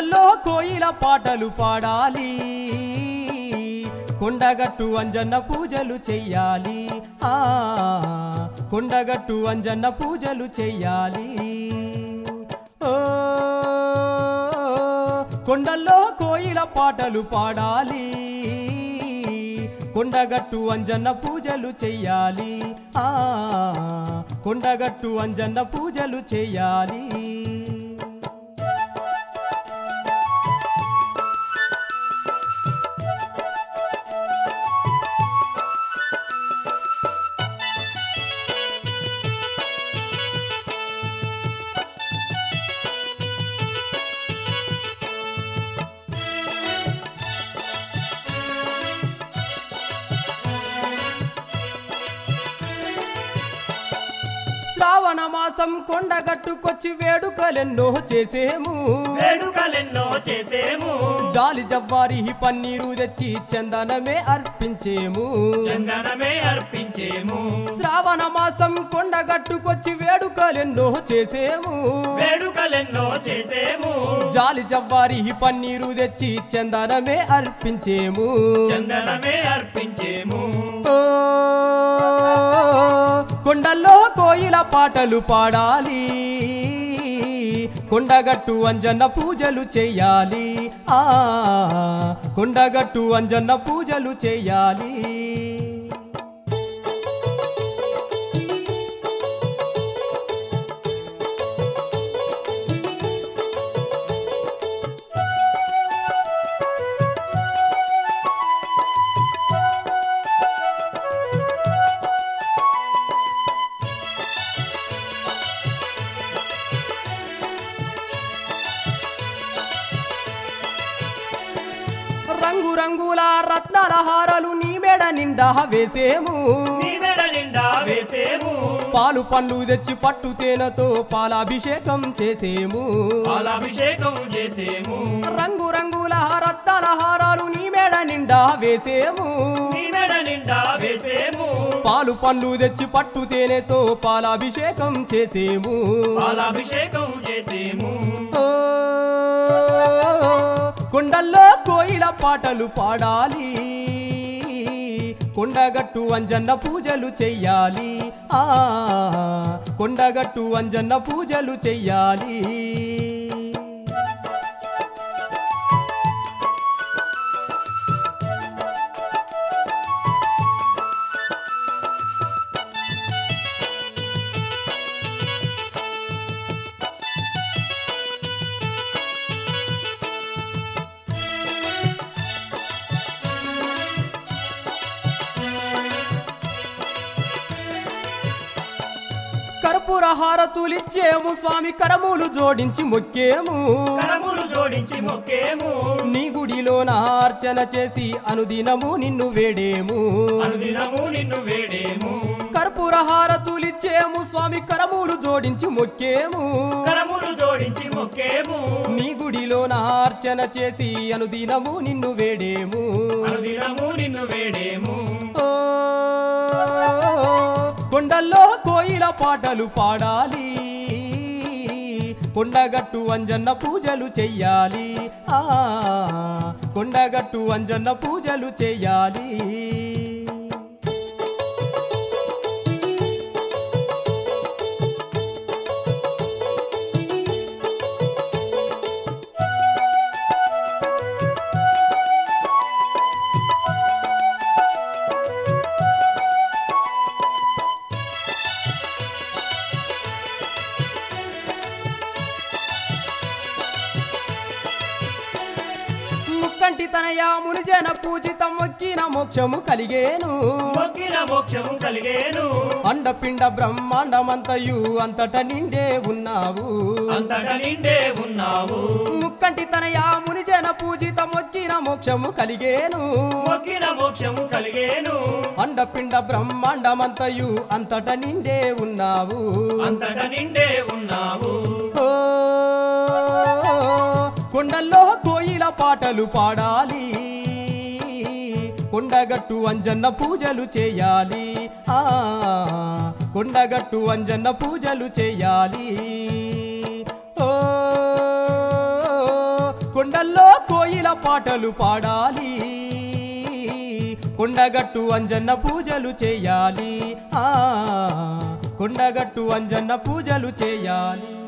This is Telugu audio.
కొండల్లో కోయిల పాటలు పాడాలి కొండగట్టు అంజన్న పూజలు చెయ్యాలి ఆ కొండగట్టు అంజన్న పూజలు చెయ్యాలి ఓ కొండల్లో కోయిల పాటలు పాడాలి కొండగట్టు అంజన్న పూజలు చెయ్యాలి ఆ కొండగట్టు అంజన్న పూజలు చెయ్యాలి శ్రావణ మాసం కొండగట్టుకొచ్చి వేడుకలెన్నో చేసేము వేడుకలెన్నో చేసేము జాలి జవ్వారి పన్నీరు తెచ్చి చందనమే అర్పించేము చందనమే అర్పించేము శ్రావణ మాసం కొండగట్టుకొచ్చి వేడుకలెన్నో చేసేము వేడుకలెన్నో చేసేము జాలి జవ్వారి పన్నీరు తెచ్చి చందనమే అర్పించేము చందనమే అర్పించేము ఓ, కొండల్లో కోయిల పాటలు పాడాలి కొండగట్టు అంజన్న పూజలు చెయ్యాలి ఆ కొండగట్టు అంజన్న పూజలు చెయ్యాలి రంగు రంగుల రత్నాల హారాలు నీ మెడ నిండా వేసేము నీ మెడ నిండా వేసేము పాలు పండ్లు తెచ్చి పట్టు తేనెతో పాలాభిషేకం చేసేము పాలాభిషేకం చేసేము రంగు రంగుల రత్నాల హారాలు నీ మెడ నిండా వేసేము నీ మెడ నిండా వేసేము పాలు పండ్లు తెచ్చి పట్టు తేనెతో పాలాభిషేకం చేసేము పాలాభిషేకం చేసేము ఓ, కొండల్లో కోయిల పాటలు పాడాలి కొండగట్టు అంజన్న పూజలు చెయ్యాలి ఆ కొండగట్టు అంజన్న పూజలు చెయ్యాలి కర్పూర హారతులిచ్చేము స్వామి కరములు జోడించి మొక్కేము కరములు జోడించి మొక్కేము నీ గుడిలోన అర్చన చేసి అనుదినము నిన్ను వేడేము అనుదినము నిన్ను వేడేము కర్పూర హారతులిచ్చేము స్వామి కరములు జోడించి మొక్కేము కరములు జోడించి మొక్కేము నీ గుడిలోన అర్చన చేసి అనుదినము నిన్ను వేడేము అనుదినము నిన్ను వేడేము ఓ, కొండల్లో కోయిల పాటలు పాడాలి కొండగట్టు అంజన్న పూజలు చెయ్యాలి ఆ కొండగట్టు అంజన్న పూజలు చెయ్యాలి ముక్కంటి తనయ మునిజన పూజితం మొక్కిన మోక్షము కలిగేను మొక్కిన మోక్షము కలిగేను అండపిండ బ్రహ్మాండమంతయు అంతట నిండే ఉన్నావు అంతట నిండే ఉన్నావు ముక్కంటి తనయ మునిజన పూజిత మొక్కిన మోక్షము కలిగేను మొక్కిన మోక్షము కలిగేను అండపిండ బ్రహ్మాండమంతయు అంతట నిండే ఉన్నావు అంతట నిండే ఉన్నావు ఓ, కొండల్లో కోయిల పాటలు పాడాలి కొండగట్టు అంజన్న పూజలు చేయాలి ఆ కొండగట్టు అంజన్న పూజలు చేయాలి ఓ కొండల్లో కోయిల పాటలు పాడాలి కొండగట్టు అంజన్న పూజలు చేయాలి ఆ కొండగట్టు అంజన్న పూజలు చేయాలి